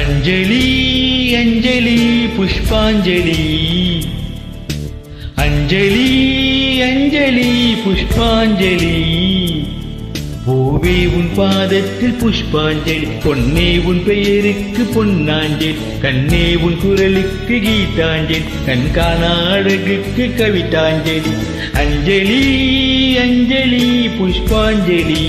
அஞ்சலி அஞ்சலி புஷ்பாஞ்சலி அஞ்சலி அஞ்சலி புஷ்பாஞ்சலி பூவே உன் பாதத்தில் புஷ்பாஞ்சலி பொன்னே உன் பெயருக்கு பொன்னாஞ்சல் கண்ணே உன் குரலுக்கு கீதாஞ்சல் கண் காணா அழகுக்கு கவிதாஞ்சலி அஞ்சலி அஞ்சலி புஷ்பாஞ்சலி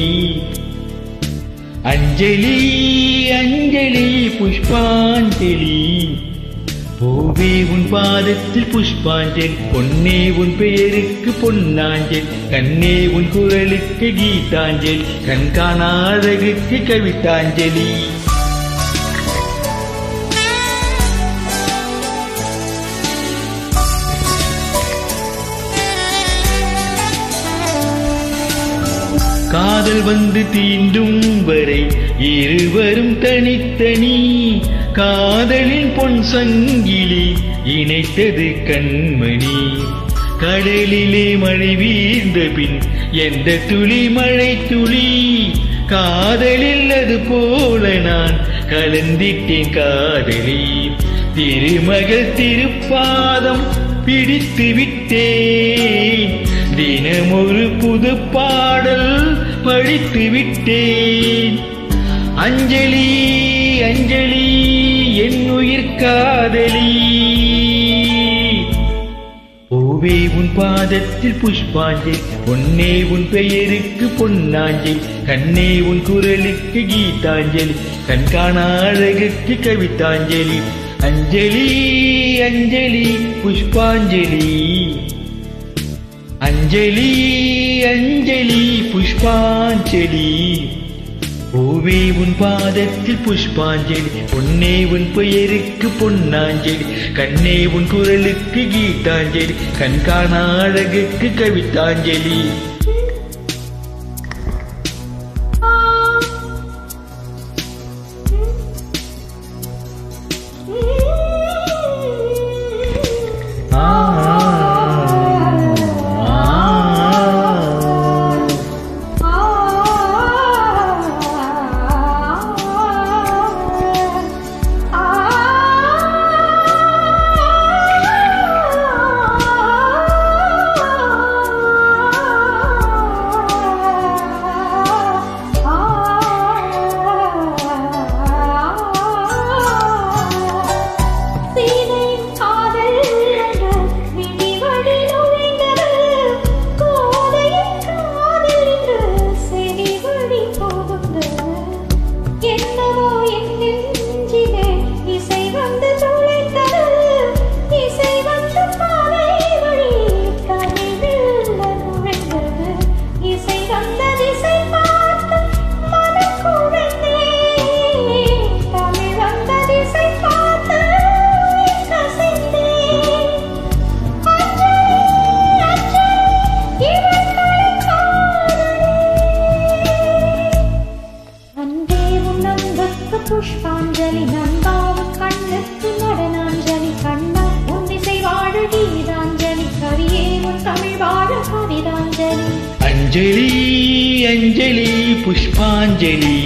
அஞ்சலி அஞ்சலி புஷ்பாஞ்சலி பூவே உன் பாதத்தில் புஷ்பாஞ்சல் பொன்னே உன் பெயருக்கு பொன்னாஞ்சல் கண்ணே உன் குரலுக்கு கீதாஞ்சல் கண் காணா அழகுக்கு கவிதாஞ்சலி காதல் வந்து தீண்டும் வரை இருவரும் தனித்தனி காதலின் பொன் சங்கிலி இணைத்தது கண்மணி கடலிலே மழை வீழ்ந்த பின் எந்த துளி மழை துளி காதலில் அது போல நான் கலந்திட்டேன் காதலி திருமகள் திருப்பாதம் பிடித்து விட்டேன் தினம் ஒரு புது பாடல் படித்து விட்டேன் அஞ்சலி அஞ்சலி என் உயிர் காதலி பூவே உன் பாதத்தில் புஷ்பாஞ்சல் பொன்னே உன் பெயருக்கு பொன்னாஞ்சல் கண்ணே உன் குரலுக்கு கீதாஞ்சலி கண் காணா அழகுக்கு கவிதாஞ்சலி அஞ்சலி அஞ்சலி புஷ்பாஞ்சலி அஞ்சலி அஞ்சலி புஷ்பாஞ்சலி பூவே உன் பாதத்தில் புஷ்பாஞ்சலி பொன்னே உன் பெயருக்கு பொன்னாஞ்சலி கண்ணே உன் குரலுக்கு கீதாஞ்சலி கண் காணா அழகுக்கு கவிதாஞ்சலி ஆ, ஆ, ஆ. சீதையின் காதல் என்ற விழிவழி நுழைந்தது கோதையின் காதல் என்று செவிவழி போகுந்தது என்னவோ என் நெஞ்சிலே இசை வந்து துளைத்தது இசை வந்து பாதை வழி கனிவில் நுழைந்தது இசை வந்த திசை பார்த்து மனம் குழைந்தேன் தமிழ் வந்த திசை பார்த்து கசிந்தேன் அஞ்சலி அஞ்சலி இவர்களின் காதலி அன்பே உன் அன்புக்கு புஷ்பாஞ்சலி நண்பாவும் கண்ணுக்கு நடனாஞ்சலி கண்ணா உன் இசை வாழ கீதாஞ்சலி கவியே உன் தமிழ் வாழ கவிதாஞ்சலி அஞ்சலி அஞ்சலி புஷ்பாஞ்சலி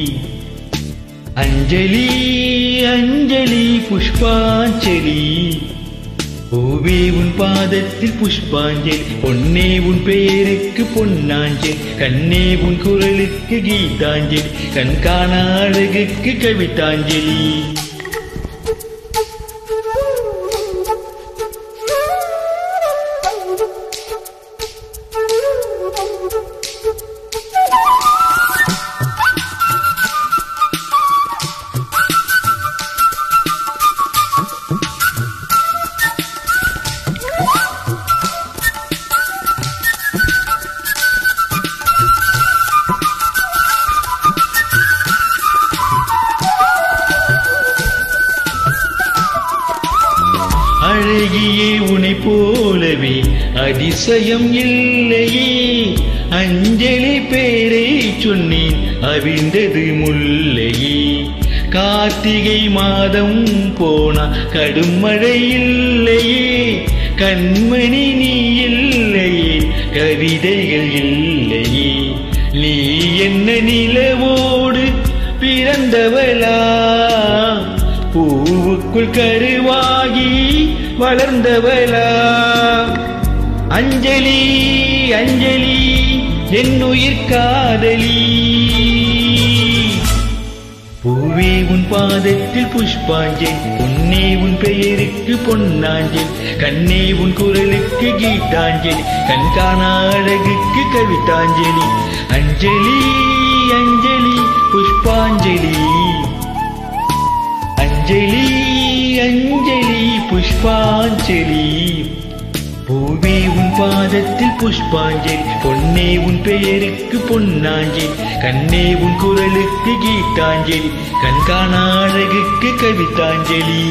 அஞ்சலி அஞ்சலி புஷ்பாஞ்சலி பூவே உன் பாதத்தில் புஷ்பாஞ்சலி பொன்னே உன் பெயருக்கு பொன்னாஞ்சலி கண்ணே உன் குரலுக்கு கீதாஞ்சலி கண் காணா அழகுக்கு கவிதாஞ்சலி அழகியே உனை போலவே அதிசயம் இல்லையே அஞ்சலி பேரை சொன்னேன் அவிழ்ந்தது முல்லையே கார்த்திகை மாதம் போனா கடும் மழை இல்லையே கண்மணி நீ இல்லையே கவிதைகள் இல்லையே நீ என்ன நிலவோடு பிறந்தவளா பூவுக்குள் கருவாகி வளர்ந்தவளா அஞ்சலி அஞ்சலி என்னுயிர் காதலி பூவே உன் பாதத்தில் புஷ்பாஞ்சல் பொன்னே உன் பெயருக்கு பொன்னாஞ்சல் கண்ணே உன் குரலுக்கு கீதாஞ்சலி கண்காணா அழகுக்கு கவிதாஞ்சலி அஞ்சலி அஞ்சலி புஷ்பாஞ்சலி அஞ்சலி அஞ்சலி புஷ்பாஞ்சலி பூவே உன் பாதத்தில் புஷ்பாஞ்சலி பொன்னே உன் பெயருக்கு பொன்னாஞ்சலி கண்ணே உன் குரலுக்கு கீதாஞ்சலி கண்காணா அழகுக்கு கவிதாஞ்சலி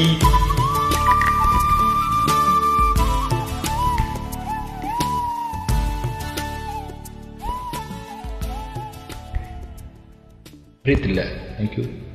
ಪ್ರೀತಿಲ್ಲ ಥ್ಯಾಂಕ್ ಯು